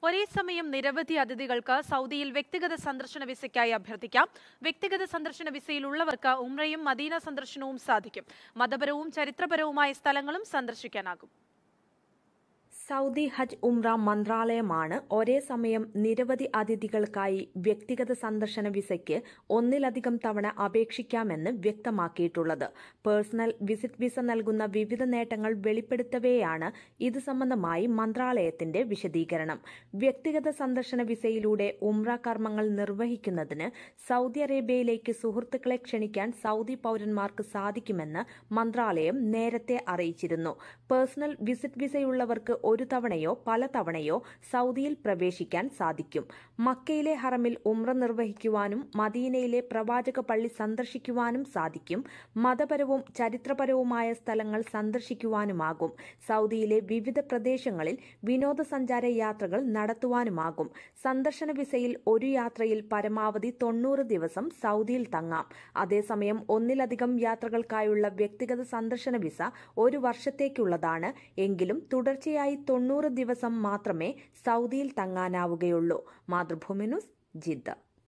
ഒരേ സമയം നിരവധി അതിഥികൾക്ക് സൗദിയിൽ വ്യക്തിഗത സന്ദർശന വിസയ്ക്കായി അഭ്യർത്ഥിക്കാം വ്യക്തിഗത സന്ദർശന വിസയിലുള്ളവർക്ക് ഉംറയും മദീന സന്ദർശനവും സാധിക്കും മതപരവും ചരിത്രപരവുമായ സ്ഥലങ്ങളും സന്ദർശിക്കാനാകും സൗദി ഹജ്ജ് ഉംറ മന്ത്രാലയമാണ് ഒരേ സമയം നിരവധി അതിഥികൾക്കായി വ്യക്തിഗത സന്ദർശന വിസയ്ക്ക് ഒന്നിലധികം തവണ അപേക്ഷിക്കാമെന്ന് വ്യക്തമാക്കിയിട്ടുള്ളത് പേഴ്സണൽ വിസിറ്റ് വിസ നൽകുന്ന വിവിധ നേട്ടങ്ങൾ വെളിപ്പെടുത്തവെയാണ് ഇത് സംബന്ധമായി മന്ത്രാലയത്തിന്റെ വിശദീകരണം വ്യക്തിഗത സന്ദർശന വിസയിലൂടെ ഉംറ കർമ്മങ്ങൾ നിർവഹിക്കുന്നതിന് സൗദി അറേബ്യയിലേക്ക് സുഹൃത്തുക്കളെ ക്ഷണിക്കാൻ സൗദി പൌരന്മാർക്ക് സാധിക്കുമെന്ന് മന്ത്രാലയം നേരത്തെ അറിയിച്ചിരുന്നു പേഴ്സണൽ വിസിറ്റ് വിസയുള്ളവർക്ക് ഒരു തവണയോ പല തവണയോ സൗദിയിൽ പ്രവേശിക്കാൻ സാധിക്കും മക്കയിലെ ഹറമിൽ ഉംറ നിർവഹിക്കുവാനും മദീനയിലെ പ്രവാചക പള്ളി സന്ദർശിക്കുവാനും സാധിക്കും മതപരവും ചരിത്രപരവുമായ സ്ഥലങ്ങൾ സന്ദർശിക്കുവാനുമാകും സൗദിയിലെ വിവിധ പ്രദേശങ്ങളിൽ വിനോദസഞ്ചാര യാത്രകൾ നടത്തുവാനുമാകും സന്ദർശന വിസയിൽ ഒരു യാത്രയിൽ പരമാവധി തൊണ്ണൂറ് ദിവസം സൗദിയിൽ തങ്ങാം അതേസമയം ഒന്നിലധികം യാത്രകൾക്കായുള്ള വ്യക്തിഗത സന്ദർശന വിസ ഒരു വർഷത്തേക്കുള്ളതാണ് എങ്കിലും തുടർച്ചയായി തൊണ്ണൂറ് ദിവസം മാത്രമേ സൗദിയിൽ തങ്ങാനാവുകയുള്ളൂ മാതൃഭൂമി ന്യൂസ് ജിദ്ദ